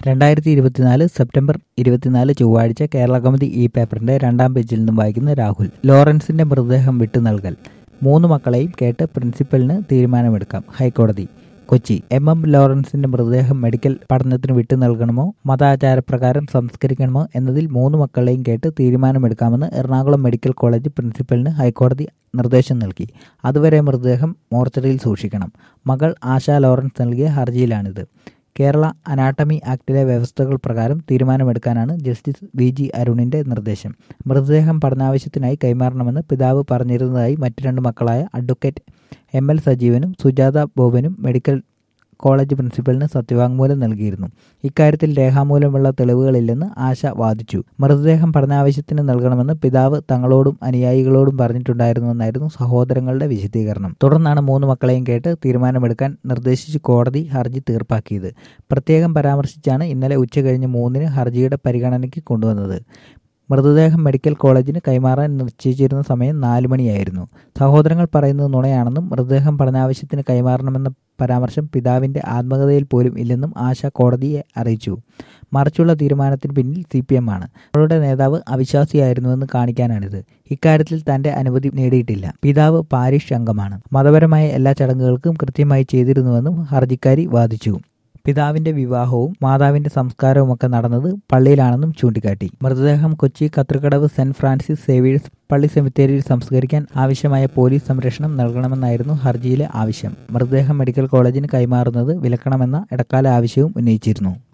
രണ്ടായിരത്തി ഇരുപത്തിനാല് സെപ്റ്റംബർ ഇരുപത്തിനാല് ചൊവ്വാഴ്ച കേരള കൗമുദി ഈ പേപ്പറിന്റെ രണ്ടാം പേജിൽ നിന്നും വായിക്കുന്ന രാഹുൽ ലോറൻസിന്റെ മൃതദേഹം വിട്ടു നൽകൽ മൂന്ന് മക്കളെയും കേട്ട് പ്രിൻസിപ്പലിന് തീരുമാനമെടുക്കാം ഹൈക്കോടതി കൊച്ചി എം എം ലോറൻസിന്റെ മൃതദേഹം മെഡിക്കൽ പഠനത്തിന് വിട്ടു നൽകണമോ മതാചാരപ്രകാരം സംസ്കരിക്കണമോ എന്നതിൽ മൂന്ന് മക്കളെയും കേട്ട് തീരുമാനമെടുക്കാമെന്ന് എറണാകുളം മെഡിക്കൽ കോളേജ് പ്രിൻസിപ്പലിന് ഹൈക്കോടതി നിർദ്ദേശം നൽകി അതുവരെ മൃതദേഹം മോർച്ചറിയിൽ സൂക്ഷിക്കണം മകൾ ആശ ലോറൻസ് നൽകിയ ഹർജിയിലാണിത് കേരള അനാട്ടമി ആക്ടിലെ വ്യവസ്ഥകൾ പ്രകാരം തീരുമാനമെടുക്കാനാണ് ജസ്റ്റിസ് വി ജി അരുണിന്റെ നിർദ്ദേശം മൃതദേഹം പഠനാവശ്യത്തിനായി കൈമാറണമെന്ന് പിതാവ് പറഞ്ഞിരുന്നതായി മറ്റു രണ്ട് മക്കളായ അഡ്വക്കേറ്റ് എം എൽ സജീവനും സുജാത ബോബനും മെഡിക്കൽ കോളേജ് പ്രിൻസിപ്പലിന് സത്യവാങ്മൂലം നൽകിയിരുന്നു ഇക്കാര്യത്തിൽ രേഖാമൂലമുള്ള തെളിവുകളില്ലെന്ന് ആശ വാദിച്ചു മൃതദേഹം പഠനാവശ്യത്തിന് നൽകണമെന്ന് പിതാവ് തങ്ങളോടും അനുയായികളോടും പറഞ്ഞിട്ടുണ്ടായിരുന്നുവെന്നായിരുന്നു സഹോദരങ്ങളുടെ വിശദീകരണം തുടർന്നാണ് മൂന്ന് മക്കളെയും കേട്ട് തീരുമാനമെടുക്കാൻ നിർദ്ദേശിച്ച് കോടതി ഹർജി തീർപ്പാക്കിയത് പ്രത്യേകം പരാമർശിച്ചാണ് ഇന്നലെ ഉച്ചകഴിഞ്ഞ് മൂന്നിന് ഹർജിയുടെ പരിഗണനയ്ക്ക് കൊണ്ടുവന്നത് മൃതദേഹം മെഡിക്കൽ കോളേജിന് കൈമാറാൻ നിശ്ചയിച്ചിരുന്ന സമയം നാലു മണിയായിരുന്നു സഹോദരങ്ങൾ പറയുന്നത് നുണയാണെന്നും മൃതദേഹം പഠനാവശ്യത്തിന് കൈമാറണമെന്ന പരാമർശം പിതാവിന്റെ ആത്മകഥയിൽ പോലും ഇല്ലെന്നും ആശ കോടതിയെ അറിയിച്ചു മറിച്ചുള്ള തീരുമാനത്തിന് പിന്നിൽ സി പി എം ആണ് അവളുടെ നേതാവ് അവിശ്വാസിയായിരുന്നുവെന്ന് കാണിക്കാനാണിത് ഇക്കാര്യത്തിൽ തന്റെ അനുമതി നേടിയിട്ടില്ല പിതാവ് പാരിഷ് അംഗമാണ് മതപരമായ എല്ലാ ചടങ്ങുകൾക്കും കൃത്യമായി ചെയ്തിരുന്നുവെന്നും ഹർജിക്കാരി വാദിച്ചു പിതാവിന്റെ വിവാഹവും മാതാവിന്റെ സംസ്കാരവുമൊക്കെ നടന്നത് പള്ളിയിലാണെന്നും ചൂണ്ടിക്കാട്ടി മൃതദേഹം Kochi Kathrikadavu Saint Francis Xavier's പള്ളി സെമിത്തേരിയിൽ സംസ്കരിക്കാൻ ആവശ്യമായ പോലീസ് സംരക്ഷണം നൽകണമെന്നായിരുന്നു ഹർജിയിലെ ആവശ്യം മൃതദേഹം മെഡിക്കൽ കോളേജിന് കൈമാറുന്നത് വിലക്കണമെന്ന ഇടക്കാല ആവശ്യവും ഉന്നയിച്ചിരുന്നു